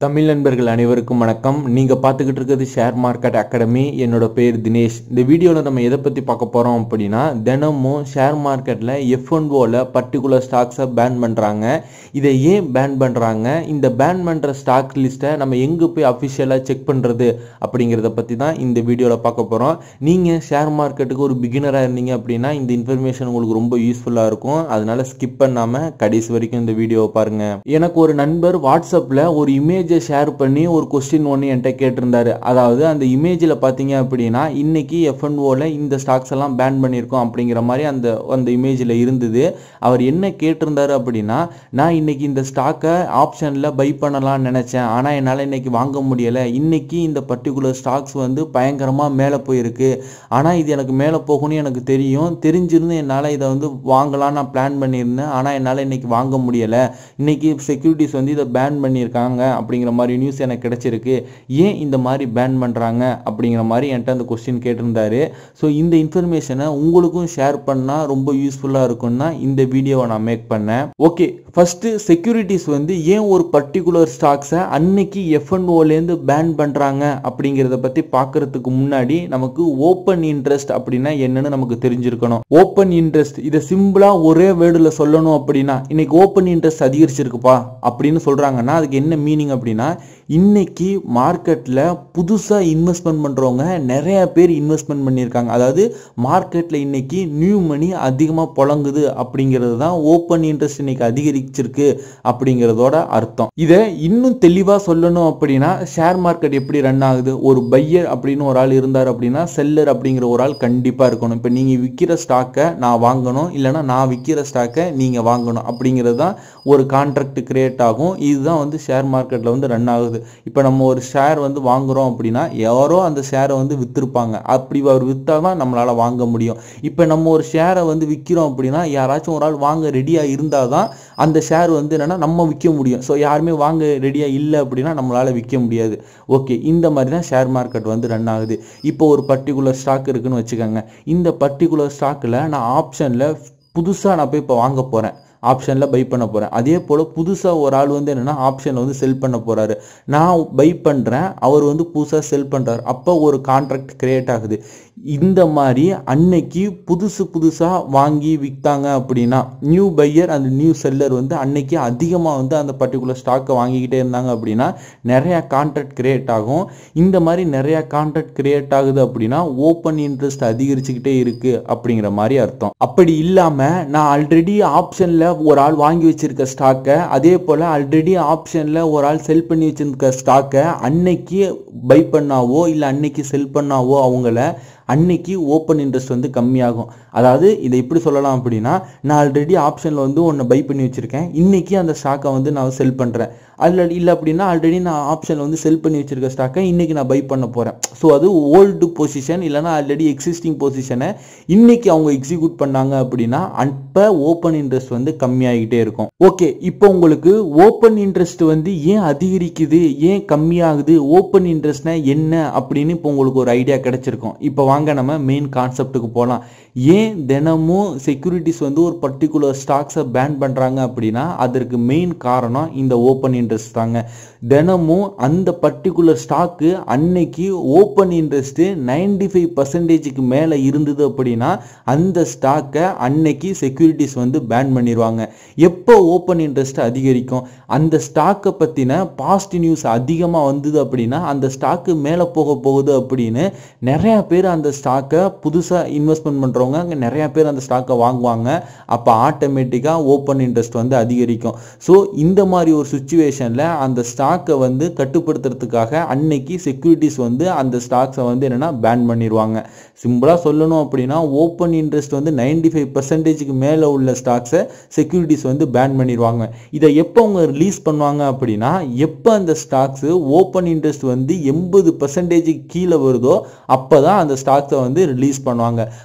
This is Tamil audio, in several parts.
தமிழ் நண்பர்கள் அனைவருக்கும் வணக்கம் நீங்கள் பார்த்துக்கிட்டு இருக்கிறது ஷேர் மார்க்கெட் அகாடமி என்னோட பேர் தினேஷ் இந்த வீடியோவில் நம்ம எதை பற்றி பார்க்க போகிறோம் அப்படின்னா தினமும் ஷேர் மார்க்கெட்டில் எஃப் ஒன் ஓவில் பர்டிகுலர் ஸ்டாக்ஸை பேன் பண்ணுறாங்க இதை ஏன் பேன் பண்ணுறாங்க இந்த பேன் பண்ணுற ஸ்டாக் லிஸ்ட்டை நம்ம எங்கே போய் அஃபிஷியலாக செக் பண்ணுறது அப்படிங்கிறத பற்றி தான் இந்த வீடியோவில் பார்க்க போகிறோம் நீங்கள் ஷேர் மார்க்கெட்டுக்கு ஒரு பிகினராக இருந்தீங்க அப்படின்னா இந்த இன்ஃபர்மேஷன் உங்களுக்கு ரொம்ப யூஸ்ஃபுல்லாக இருக்கும் அதனால ஸ்கிப் பண்ணாமல் கடைசி வரைக்கும் இந்த வீடியோவை பாருங்கள் எனக்கு ஒரு நண்பர் வாட்ஸ்அப்பில் ஒரு இமேஜை ஷேர் பண்ணி ஒரு கொஸ்டின் ஒன்று என்கிட்ட கேட்டிருந்தாரு அதாவது அந்த இமேஜில் பார்த்தீங்க அப்படின்னா இன்னைக்கு எஃப்என்ஓவில் இந்த ஸ்டாக்ஸ் எல்லாம் பேன் பண்ணியிருக்கோம் அப்படிங்கிற மாதிரி அந்த அந்த இமேஜில் இருந்தது அவர் என்ன கேட்டிருந்தாரு அப்படின்னா நான் இன்னைக்கு இந்த ஸ்டாக்கை ஆப்ஷனில் பை பண்ணலாம்னு நினச்சேன் ஆனால் என்னால் இன்னைக்கு வாங்க முடியலை இன்னைக்கு இந்த பர்டிகுலர் ஸ்டாக்ஸ் வந்து பயங்கரமாக மேலே போயிருக்கு ஆனால் இது எனக்கு மேலே போகும்னு எனக்கு தெரியும் தெரிஞ்சிருந்து என்னால் இதை வந்து வாங்கலாம் நான் பிளான் பண்ணியிருந்தேன் ஆனால் என்னால் இன்னைக்கு வாங்க முடியலை இன்னைக்கு செக்யூரிட்டிஸ் வந்து இதை பேன் பண்ணியிருக்காங்க அப்படிங்கிற மாதிரி நியூஸ் எனக்கு கிடைச்சிருக்கு ஏன் இந்த மாதிரி பேன் பண்ணுறாங்க அப்படிங்கிற மாதிரி என்கிட்ட அந்த கொஸ்டின் கேட்டிருந்தாரு ஸோ இந்த இன்ஃபர்மேஷனை உங்களுக்கும் ஷேர் பண்ணால் ரொம்ப யூஸ்ஃபுல்லாக இருக்கும்னா இந்த வீடியோவை நான் மேக் பண்ணேன் ஓகே ஃபஸ்ட்டு செக்யூரிட்டிஸ் வந்து ஏன் ஒரு பர்டிகுலர் ஸ்டாக்ஸை அன்னைக்கு எஃப்என்ஓலேருந்து பேன் பண்ணுறாங்க அப்படிங்கிறத பற்றி பார்க்கறதுக்கு முன்னாடி நமக்கு ஓப்பன் இன்ட்ரெஸ்ட் அப்படின்னா என்னன்னு நமக்கு தெரிஞ்சிருக்கணும் ஓப்பன் இன்ட்ரெஸ்ட் இதை சிம்பிளாக ஒரே வேர்டில் சொல்லணும் அப்படின்னா இன்னைக்கு ஓப்பன் இன்ட்ரெஸ்ட் அதிகரிச்சிருக்குப்பா அப்படின்னு சொல்கிறாங்கன்னா அதுக்கு என்ன மீனிங் அப்படின்னா இன்னைக்கு மார்க்கெட்டில் புதுசாக இன்வெஸ்ட்மெண்ட் பண்ணுறவங்க நிறைய பேர் இன்வெஸ்ட்மெண்ட் பண்ணியிருக்காங்க அதாவது மார்க்கெட்டில் இன்னைக்கு நியூ மணி அதிகமாக புழங்குது அப்படிங்கிறது தான் ஓப்பன் இன்ட்ரெஸ்ட் இன்னைக்கு அதிகரிச்சிருக்கு அப்படிங்கிறதோட அர்த்தம் இதை இன்னும் தெளிவாக சொல்லணும் அப்படின்னா ஷேர் மார்க்கெட் எப்படி ரன் ஆகுது ஒரு பையர் அப்படின்னு ஒரு ஆள் இருந்தார் அப்படின்னா செல்லர் அப்படிங்கிற ஒரு ஆள் கண்டிப்பாக இருக்கணும் இப்போ நீங்கள் விற்கிற ஸ்டாக்கை நான் வாங்கணும் இல்லைன்னா நான் விற்கிற ஸ்டாக்கை நீங்கள் வாங்கணும் அப்படிங்கிறது தான் ஒரு கான்ட்ராக்ட் கிரியேட் ஆகும் இதுதான் வந்து ஷேர் மார்க்கெட்டில் வந்து ரன் ஆகுது இப்போ நம்ம ஒரு ஷேர் வந்து வாங்குறோம் அப்படின்னா யாரோ அந்த ஷேரை வந்து விற்றுருப்பாங்க அப்படி அவர் விற்றா தான் நம்மளால் வாங்க முடியும் இப்போ நம்ம ஒரு ஷேரை வந்து விற்கிறோம் அப்படின்னா யாராச்சும் ஒரு ஆள் வாங்க ரெடியாக இருந்தால் தான் அந்த ஷேர் வந்து என்னென்னா நம்ம விற்க முடியும் ஸோ யாருமே வாங்க ரெடியாக இல்லை அப்படின்னா நம்மளால் விற்க முடியாது ஓகே இந்த மாதிரி தான் ஷேர் மார்க்கெட் வந்து ரன் ஆகுது இப்போ ஒரு பர்டிகுலர் ஸ்டாக் இருக்குன்னு வச்சுக்கோங்க இந்த பர்டிகுலர் ஸ்டாக்கில் நான் ஆப்ஷனில் புதுசாக நான் போய் இப்போ வாங்க போகிறேன் ஆப்ஷனில் பை பண்ண போகிறேன் அதே போல் புதுசாக ஒரு ஆள் வந்து என்னென்னா ஆப்ஷனில் வந்து செல் பண்ண போகிறாரு நான் பை பண்ணுறேன் அவர் வந்து புதுசாக செல் பண்ணுறாரு அப்போ ஒரு கான்ட்ராக்ட் கிரியேட் ஆகுது இந்த மாதிரி அன்னைக்கு புதுசு புதுசாக வாங்கி விற்றாங்க அப்படின்னா நியூ பையர் அந்த நியூ செல்லர் வந்து அன்னைக்கு அதிகமாக வந்து அந்த பர்டிகுலர் ஸ்டாக்கை வாங்கிக்கிட்டே இருந்தாங்க அப்படின்னா நிறையா கான்ட்ராக்ட் கிரியேட் ஆகும் இந்த மாதிரி நிறையா கான்ட்ராக்ட் கிரியேட் ஆகுது அப்படின்னா ஓப்பன் இன்ட்ரெஸ்ட் அதிகரிச்சுக்கிட்டே இருக்குது அப்படிங்கிற மாதிரி அர்த்தம் அப்படி இல்லாமல் நான் ஆல்ரெடி ஆப்ஷனில் ஒரு ஆள் வாங்கி வச்சிருக்க ஸ்டாக்கை அதே போல் ஆல்ரெடி ஆப்ஷனில் ஒரு ஆள் செல் பண்ணி வச்சிருக்க ஸ்டாக்கை அன்னைக்கு பை பண்ணாவோ இல்லை அன்னைக்கு செல் பண்ணாவோ அவங்கள அன்னைக்கு ஓப்பன் இன்ட்ரெஸ்ட் வந்து கம்மியாகும் அதாவது இதை எப்படி சொல்லலாம் அப்படின்னா நான் ஆல்ரெடி ஆப்ஷனில் வந்து ஒன்று பை பண்ணி வச்சுருக்கேன் இன்றைக்கி அந்த ஸ்டாக்கை வந்து நான் செல் பண்ணுறேன் அதில் இல்லை அப்படின்னா ஆல்ரெடி நான் ஆப்ஷனில் வந்து செல் பண்ணி வச்சுருக்க ஸ்டாக்கை இன்றைக்கி நான் பை பண்ண போகிறேன் ஸோ அது ஓல்டு பொசிஷன் இல்லைனா ஆல்ரெடி எக்ஸிஸ்டிங் பொசிஷனை இன்றைக்கி அவங்க எக்ஸிக்யூட் பண்ணாங்க அப்படின்னா அப்போ ஓப்பன் இன்ட்ரெஸ்ட் வந்து கம்மியாகிட்டே இருக்கும் ஓகே இப்போ உங்களுக்கு ஓப்பன் இன்ட்ரெஸ்ட் வந்து ஏன் அதிகரிக்குது ஏன் கம்மியாகுது ஓப்பன் இன்ட்ரெஸ்ட்னா என்ன அப்படின்னு இப்போ உங்களுக்கு ஒரு ஐடியா கிடைச்சிருக்கும் இப்போ வாங்க நம்ம மெயின் கான்செப்ட்டுக்கு போகலாம் ஏன் தினமும் செக்யூரிட்டிஸ் வந்து ஒரு பர்டிகுலர் ஸ்டாக்ஸை பேன் பண்ணுறாங்க அப்படின்னா அதற்கு மெயின் காரணம் இந்த ஓப்பன் இன்ட்ரெஸ்ட் தாங்க தினமும் அந்த பர்டிகுலர் ஸ்டாக்கு அன்னைக்கு ஓப்பன் இன்ட்ரெஸ்ட்டு நைன்டி ஃபைவ் பர்சன்டேஜுக்கு மேலே இருந்தது அப்படின்னா அந்த ஸ்டாக்கை அன்னைக்கு செக்யூரிட்டிஸ் வந்து பேன் பண்ணிடுவாங்க எப்போ ஓப்பன் இன்ட்ரெஸ்ட் அதிகரிக்கும் அந்த ஸ்டாக்கை பற்றின பாஸ்ட் நியூஸ் அதிகமாக வந்தது அப்படின்னா அந்த ஸ்டாக்கு மேலே போக போகுது அப்படின்னு நிறையா பேர் அந்த ஸ்டாக்கை புதுசாக இன்வெஸ்ட்மெண்ட் பண்ணுறவங்க அங்கே நிறையா பேர் அந்த ஸ்டாக்கை வாங்குவாங்க அப்போ ஆட்டோமேட்டிக்காக ஓப்பன் இன்ட்ரெஸ்ட் வந்து அதிகரிக்கும் ஸோ இந்த மாதிரி ஒரு சுச்சுவேஷனில் அந்த ஸ்டாக்கை வந்து கட்டுப்படுத்துறதுக்காக அன்னைக்கு செக்யூரிட்டிஸ் வந்து அந்த ஸ்டாக்ஸை வந்து என்னென்னா பேன் பண்ணிடுவாங்க சிம்பிளாக சொல்லணும் அப்படின்னா ஓப்பன் இன்ட்ரெஸ்ட் வந்து நைன்டி ஃபைவ் பர்சன்டேஜுக்கு மேலே உள்ள ஸ்டாக்ஸை செக்யூரிட்டிஸ் வந்து பேன் பண்ணிடுவாங்க இதை எப்போ அவங்க ரிலீஸ் பண்ணுவாங்க அப்படின்னா எப்போ அந்த ஸ்டாக்ஸு ஓப்பன் இன்ட்ரெஸ்ட் வந்து எண்பது பர்சன்டேஜுக்கு கீழே வருதோ அப்போ தான் அந்த ஸ்டாக்ஸை வந்து ரிலீஸ் பண்ணுவாங்க அது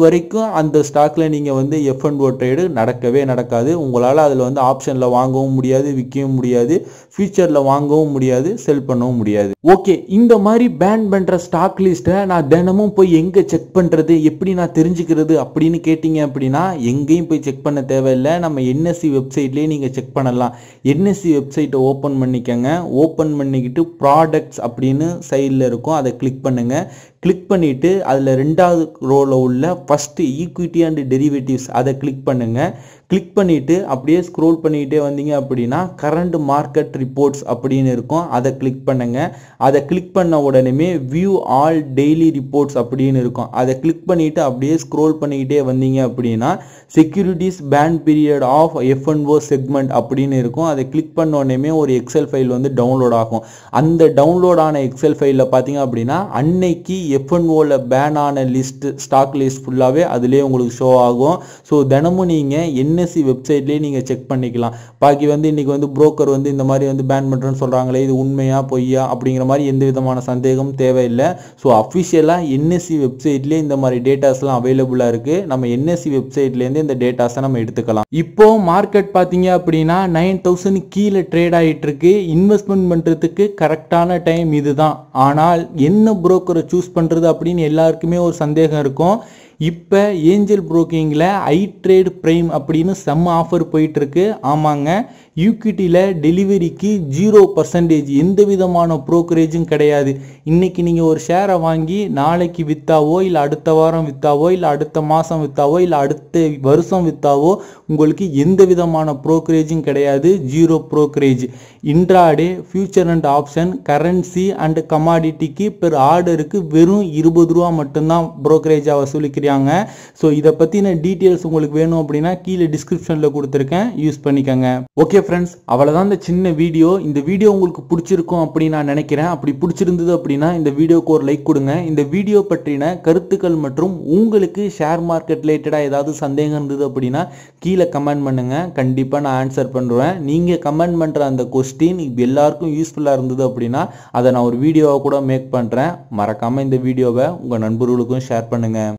வரைக்கும் அந்த ஸ்டாக்ல நீங்கள் வந்து எஃப் அண்ட் ஓ ட்ரேடு நடக்கவே நடக்காது உங்களால் அதில் வந்து ஆப்ஷனில் வாங்கவும் முடியாது விற்கவும் முடியாது ஃபியூச்சரில் வாங்கவும் முடியாது செல் பண்ணவும் முடியாது ஓகே இந்த மாதிரி பேன் பண்ணுற ஸ்டாக் லிஸ்ட்டை நான் தினமும் போய் எங்கே செக் பண்ணுறது எப்படி நான் தெரிஞ்சுக்கிறது அப்படின்னு கேட்டிங்க அப்படின்னா எங்கேயும் போய் செக் பண்ண தேவையில்லை நம்ம என்எஸ்சி வெப்சைட்லேயே நீங்கள் செக் பண்ணலாம் என்எஸ்சி வெப்சைட்டை ஓப்பன் பண்ணிக்கோங்க ஓப்பன் பண்ணிக்கிட்டு ப்ராடக்ட்ஸ் அப்படின்னு சைடில் இருக்கும் அதை கிளிக் பண்ணுங்கள் கிளிக் பண்ணிவிட்டு அதில் ரெண்டாவது ரோவில் உள்ள ஃபஸ்ட்டு ஈக்விட்டி அண்ட் டெரிவேட்டிவ்ஸ் அதை கிளிக் பண்ணுங்கள் கிளிக் பண்ணிவிட்டு அப்படியே ஸ்க்ரோல் பண்ணிக்கிட்டே வந்தீங்க அப்படின்னா கரண்ட் மார்க்கெட் ரிப்போர்ட்ஸ் அப்படின்னு இருக்கும் அதை கிளிக் பண்ணுங்கள் அதை கிளிக் பண்ண உடனே வியூ ஆல் டெய்லி ரிப்போர்ட்ஸ் அப்படின்னு இருக்கும் அதை கிளிக் பண்ணிவிட்டு அப்படியே ஸ்க்ரோல் பண்ணிக்கிட்டே வந்தீங்க அப்படின்னா securities ban period of F and O segment அப்படின்னு இருக்கும் அதை கிளிக் பண்ண உடனே ஒரு எக்ஸல் ஃபைல் வந்து டவுன்லோட் ஆகும் அந்த டவுன்லோட் ஆன எக்ஸல் ஃபைலில் பார்த்தீங்க அப்படின்னா அன்னைக்கு எஃப்என்ஓவில் பேன் ஆன லிஸ்ட் ஸ்டாக் லிஸ்ட் ஃபுல்லாகவே அதிலே உங்களுக்கு ஷோ ஆகும் ஸோ தினமும் நீங்கள் என்எஸ்சி வெப்சைட்லேயே நீங்கள் செக் பண்ணிக்கலாம் பாக்கி வந்து இன்றைக்கி வந்து புரோக்கர் வந்து இந்த மாதிரி வந்து பேன் பண்ணுறேன்னு சொல்கிறாங்களே இது உண்மையா பொய்யா அப்படிங்கிற மாதிரி எந்த விதமான சந்தேகம் தேவையில்லை ஸோ அஃபிஷியலாக என்எஸ்சி வெப்சைட்லேயே இந்த மாதிரி டேட்டாஸ்லாம் அவைலபிளாக இருக்குது நம்ம என்எஸ்சி வெப்சைட்லேருந்து இந்த டேட்டாஸை நம்ம எடுத்துக்கலாம் இப்போ மார்க்கெட் பார்த்தீங்க அப்படின்னா நைன் தௌசண்ட் கீழே ட்ரேட் ஆகிட்டு இருக்கு இன்வெஸ்ட்மெண்ட் பண்ணுறதுக்கு கரெக்டான டைம் இதுதான் ஆனால் என்ன புரோக்கரை சூஸ் பண்ணுறது அப்படின்னு எல்லாருக்குமே ஒரு சந்தேகம் இருக்கும் இப்போ ஏஞ்சல் புரோக்கிங்கில் ஐ ட்ரேட் ப்ரைம் அப்படின்னு செம்ம ஆஃபர் போயிட்டுருக்கு ஆமாங்க யூக்விட்டியில் டெலிவரிக்கு ஜீரோ பர்சன்டேஜ் எந்த விதமான ப்ரோக்கரேஜும் கிடையாது இன்றைக்கி நீங்கள் ஒரு ஷேரை வாங்கி நாளைக்கு விற்றாவோ இல்லை அடுத்த வாரம் விற்றாவோ இல்லை அடுத்த மாதம் விற்றாவோ இல்லை அடுத்த வருஷம் விற்றாவோ உங்களுக்கு எந்த விதமான ப்ரோக்கரேஜும் கிடையாது zero brokerage intraday future and option currency and கமாடிட்டிக்கு பெர் ஆர்டருக்கு வெறும் இருபது ரூபா மட்டும்தான் ப்ரோக்கரேஜாக வசூலிக்கிறீங்க இருக்கிறாங்க ஸோ இதை பற்றின டீட்டெயில்ஸ் உங்களுக்கு வேணும் அப்படின்னா கீழே டிஸ்கிரிப்ஷனில் கொடுத்துருக்கேன் யூஸ் பண்ணிக்கோங்க ஓகே ஃப்ரெண்ட்ஸ் அவ்வளோதான் இந்த சின்ன வீடியோ இந்த வீடியோ உங்களுக்கு பிடிச்சிருக்கும் அப்படின்னு நான் நினைக்கிறேன் அப்படி பிடிச்சிருந்தது அப்படின்னா இந்த வீடியோக்கு ஒரு லைக் கொடுங்க இந்த வீடியோ பற்றின கருத்துக்கள் மற்றும் உங்களுக்கு ஷேர் மார்க்கெட் ரிலேட்டடாக ஏதாவது சந்தேகம் இருந்தது அப்படின்னா கீழே கமெண்ட் பண்ணுங்கள் கண்டிப்பாக நான் ஆன்சர் பண்ணுவேன் நீங்கள் கமெண்ட் பண்ணுற அந்த கொஸ்டின் எல்லாருக்கும் யூஸ்ஃபுல்லாக இருந்தது அப்படின்னா அதை நான் ஒரு வீடியோவை கூட மேக் பண்ணுறேன் மறக்காமல் இந்த வீடியோவை உங்கள் நண்பர்களுக்கும் ஷேர் பண்ணுங்கள்